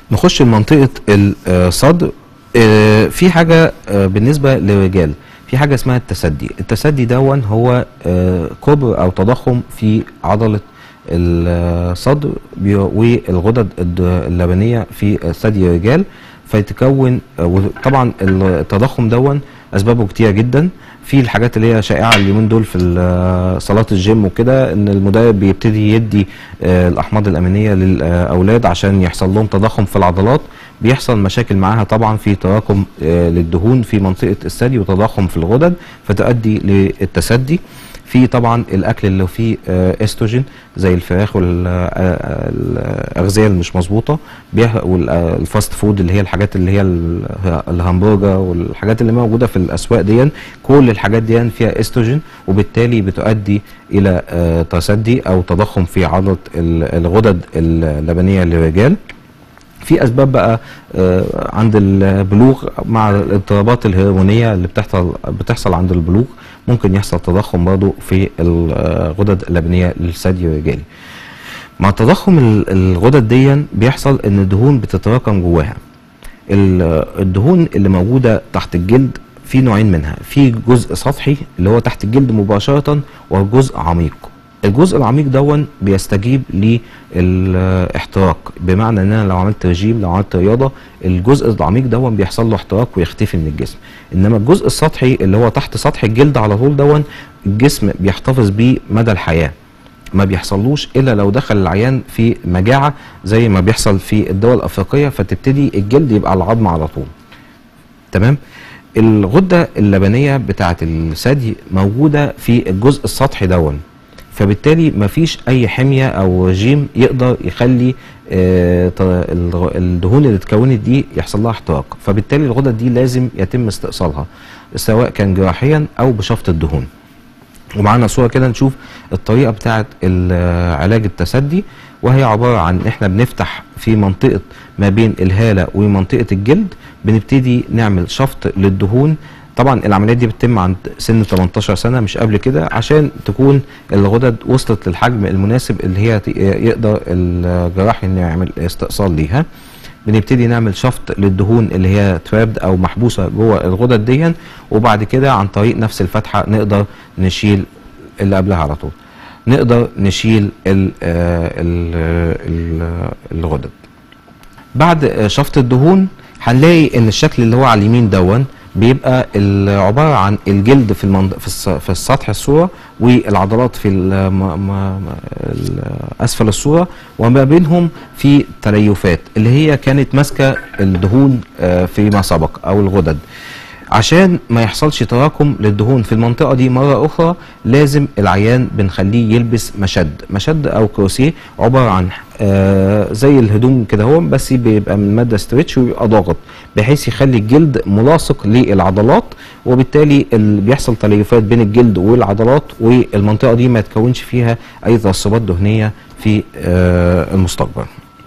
نخش لمنطقه الصدر آه، في حاجه آه، بالنسبه للرجال في حاجه اسمها التسدي التسدي دون هو آه، كبر او تضخم في عضله الصدر بي- والغدد الد- اللبنيه في ثدي الرجال فيتكون وطبعا التضخم دون اسبابه كتيره جدا في الحاجات اللي هي شائعه اليومين دول في ال- صالات الجيم وكده ان المدرب بيبتدي يدي آه، الاحماض الامينيه للاولاد عشان يحصل لهم تضخم في العضلات بيحصل مشاكل معاها طبعا في تراكم آه، للدهون في منطقه الثدي وتضخم في الغدد فتؤدي للتسدي في طبعا الاكل اللي فيه آه، استروجين زي الفراخ والاغذيه اللي مش مظبوطه بيح- والفاست فود اللي هي الحاجات اللي هي ال- الهمبرجر والحاجات اللي موجوده في الاسواق دي كل الحاجات دي فيها استروجين وبالتالي بتؤدي الى آه، تسدي او تضخم في عضله ال- الغدد اللبنيه للرجال في اسباب بقى آه، عند البلوغ مع الاضطرابات الهرمونيه اللي بتحصل بتحصل عند البلوغ ممكن يحصل تضخم برضه في الغدد اللبنيه للثدي الرجالي مع تضخم ال- الغدد دي بيحصل ان الدهون بتتراكم جواها ال- الدهون اللي موجوده تحت الجلد في نوعين منها في جزء سطحي اللي هو تحت الجلد مباشره وجزء عميق الجزء العميق دون بيستجيب للاحتراق بمعنى ان انا لو عملت رجيم لو عملت رياضه الجزء العميق دون بيحصل له احتراق ويختفي من الجسم انما الجزء السطحي اللي هو تحت سطح الجلد على طول دون الجسم بيحتفظ بيه مدى الحياه ما بيحصلوش الا لو دخل العيان في مجاعه زي ما بيحصل في الدول الافريقيه فتبتدي الجلد يبقى على العظم على طول تمام الغده اللبنيه بتاعه الثدي موجوده في الجزء السطحي دون فبالتالي مفيش اي حميه او رجيم يقدر يخلي آه، ط- الغ- الدهون اللي اتكونت دي يحصل لها احتراق فبالتالي الغدد دي لازم يتم استئصالها سواء كان جراحيا او بشفط الدهون ومعانا صوره كده نشوف الطريقه بتاعه ال- علاج التسدي وهي عباره عن احنا بنفتح في منطقه ما بين الهاله ومنطقه الجلد بنبتدي نعمل شفط للدهون طبعا العمليات دي بتتم عند سن 18 سنه مش قبل كده عشان تكون الغدد وصلت للحجم المناسب اللي هي ت- يقدر الجراح انه يعمل استئصال ليها بنبتدي نعمل شفط للدهون اللي هي ترابد او محبوسه جوه الغدد دي وبعد كده عن طريق نفس الفتحه نقدر نشيل اللي قبلها على طول نقدر نشيل ال ال ال الغدد بعد آه، شفط الدهون هنلاقي ان الشكل اللي هو على اليمين دون بيبقى ال- عباره عن الجلد في المنض... في, الس... في السطح الصوره والعضلات في ال... م... م... ال... اسفل الصوره وما بينهم في تليفات اللي هي كانت ماسكه الدهون آه، فيما سبق او الغدد عشان ما يحصلش تراكم للدهون في المنطقه دي مره اخرى لازم العيان بنخليه يلبس مشد مشد او كروسيه عباره عن آه زي الهدوم كده هو بس بيبقى من ماده ستريتش ويبقى ضاغط بحيث يخلي الجلد ملاصق للعضلات وبالتالي ال- بيحصل تليفات بين الجلد والعضلات والمنطقه دي ما تكونش فيها اي ترسبات دهنيه في آه المستقبل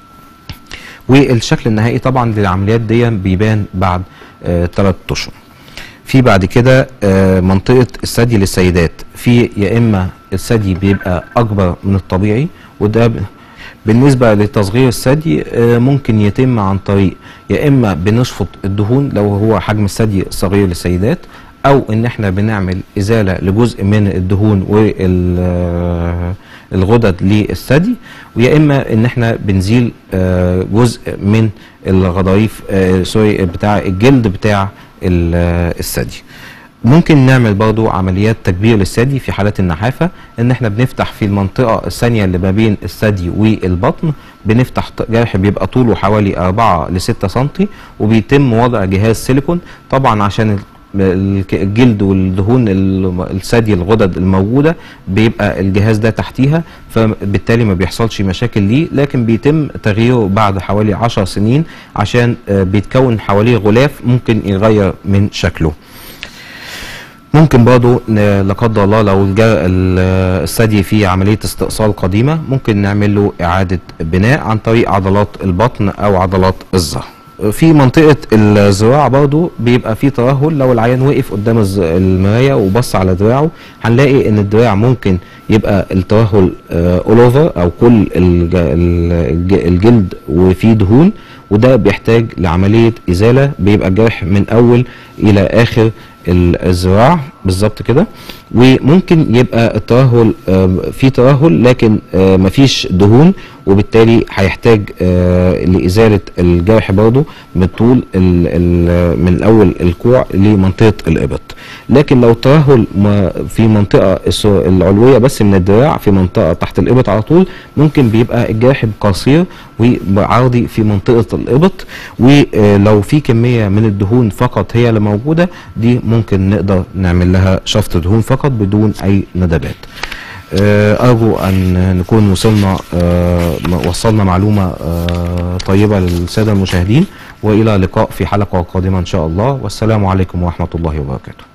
والشكل النهائي طبعا للعمليات دي بيبان بعد ثلاث اشهر في بعد كده آه، منطقه الثدي للسيدات في يا اما الثدي بيبقى اكبر من الطبيعي وده ب- بالنسبه لتصغير الثدي آه، ممكن يتم عن طريق يا اما بنشفط الدهون لو هو حجم الثدي صغير للسيدات او ان احنا بنعمل ازاله لجزء من الدهون والغدد للثدي ويا اما ان احنا بنزيل آه، جزء من الغضاريف آه، سوري بتاع الجلد بتاع ال- آه، الثدي ممكن نعمل برضو عمليات تكبير للثدي في حالات النحافة ان احنا بنفتح في المنطقة الثانية اللي ما بين الثدي والبطن بنفتح ط- جرح بيبقى طوله حوالي 4 ل 6 سنتي وبيتم وضع جهاز سيليكون طبعا عشان ال- الك- الجلد والدهون ال- الثدي الغدد الموجودة بيبقى الجهاز ده تحتيها فبالتالي ما بيحصلش مشاكل ليه لكن بيتم تغييره بعد حوالي 10 سنين عشان آه، بيتكون حواليه غلاف ممكن يغير من شكله ممكن برضو ن- لا قدر الله لو الجا- ال- الثدي فيه عمليه استئصال قديمه ممكن نعمل له اعاده بناء عن طريق عضلات البطن او عضلات الظهر. في منطقه الذراع برضو بيبقى في ترهل لو العيان وقف قدام الز- المرايه وبص على دراعه هنلاقي ان الدراع ممكن يبقى الترهل اول اوفر او كل الج- ال- الج- الجلد وفيه دهون وده بيحتاج لعمليه ازاله بيبقى الجرح من اول الى اخر ال- الذراع بالظبط كده وممكن يبقى الترهل آه، في ترهل لكن آه، مفيش دهون وبالتالي هيحتاج آه، لازاله الجرح برضه من طول ال- ال- من اول الكوع لمنطقه الابط لكن لو ترهل ما- في منطقه الس- العلويه بس من الدراع في منطقه تحت الابط على طول ممكن بيبقى الجرح قصير وعرضي في منطقه الابط ولو في كميه من الدهون فقط هي اللي موجوده دي ممكن نقدر نعمل لها شفط دهون فقط بدون اي ندبات آه، ارجو ان نكون وصلنا آه، وصلنا معلومه آه، طيبه للساده المشاهدين والى لقاء في حلقه قادمه ان شاء الله والسلام عليكم ورحمه الله وبركاته